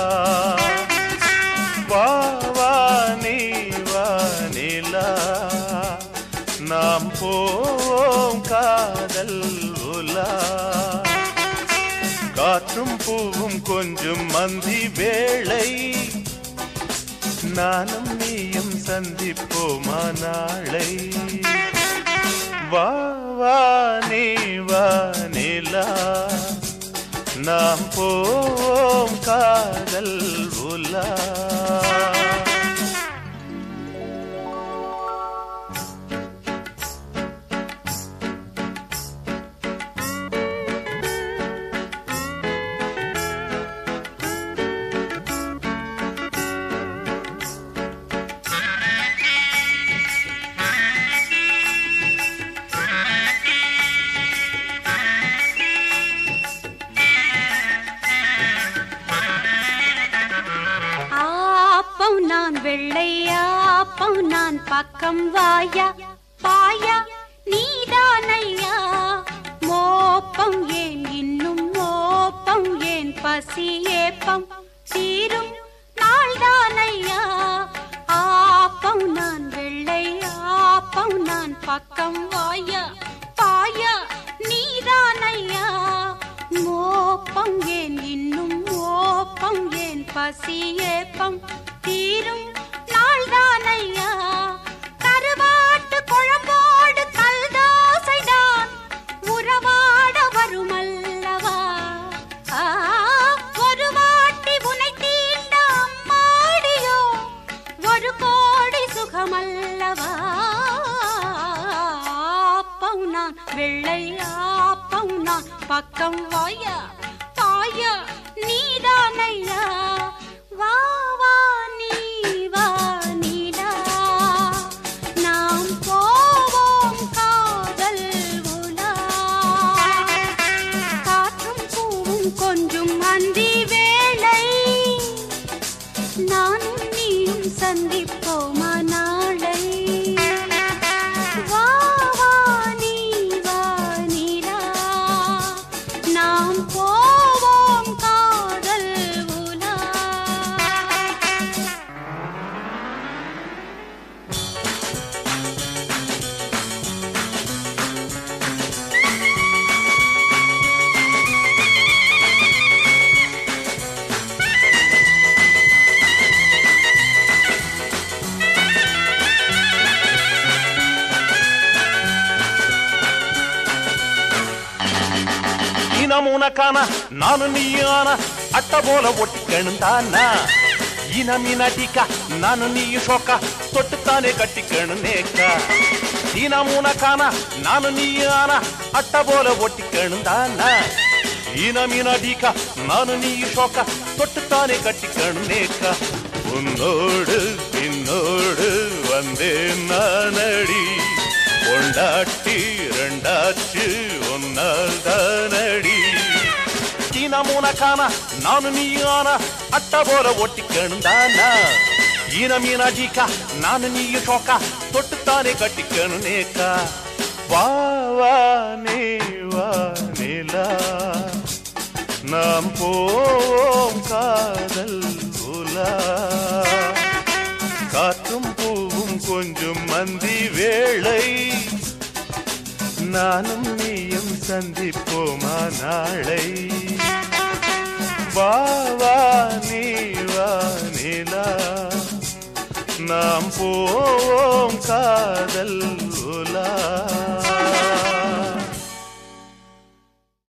வா வா நீ வா நிலா நாம் போவோம் காதல் உலா காற்றும் பூவும் கொஞ்சம் மந்தி வேளை நானும் நீயும் சந்திப்போமா நாளை வா வா நீ வா நிலா நாம் போவோம் காதல் உலா ஆப்பம் நான் வெள்ளையாப்பம் நான் பக்கம் வாயா பாயா நீதானையா மோப்பம் ஏன் இன்னும் மோப்பம் ஏன் பசி ஏப்பம் தீரும் நாள்தானையா ஆப்பம் நான் வெள்ளையாப்பம் நான் பக்கம் வாயா பாயா நீதானையா மோப்பம் ஏன் இன்னும் மோப்பம் ஏன் பசி ஏப்பம் தீரும் நாள்தானையா கருவாட்டு குழம்போடு கல்தாசைதான் உறவாட வருமல்லவா ஆ, ஒரு வாட்டி உனை தீண்ட அம்மாடியோ ஒரு கோடி சுகமல்லவா ஆப்பம் நான் வெள்ளை ஆப்பம் நான் பக்கம் வாயா தாயா நீதானையா வா வா நீ வா நீடா நாம் போவோம் காதல் உலா காற்றும் பூவும் கொஞ்சம் அந்தி வேளை நானும் நீயும் சந்திப்போமா நாளை வா வா நீ வா நீலா நாம் போவோம் காதல் உலா இனம் உனக்கான நானு நீயான அட்ட போல ஒட்டிக்கணும் தானா இனம் இனடிக்கா நானு நீயும் ஷோக்கா தொட்டுத்தானே கட்டிக்கணும் நேக்கா இனம் உனக்கான நானு நீயான அட்ட போல ஒட்டிக்கணும் தானா இனம் இனடிக்கா நானு நீயும் ஷோக்கா தொட்டுத்தானே கட்டிக்கணும் நேக்கா உன்னோடு பின்னோடு வந்தேன் நானடி பொண்டாட்டி ரெண்டாச்சு ஒன்னால் தானடி இனம் உனக்கான நானு நீயான அட்ட போல ஒட்டிக்கணும் தானா இனம் இனடிக்கா நானு நீயும் ஷோக்கா தொட்டுத்தானே கட்டிக்கணும் நேக்கா வா வா நீ வா நிலா நாம் போவோம் காதல் உலா காற்றும் பூவும் கொஞ்சம் மந்தி வேளை நானும் நீயும் சந்திப்போமா நாளை வா வா நீ வா நிலா நாம் போவோம் காதல் உலா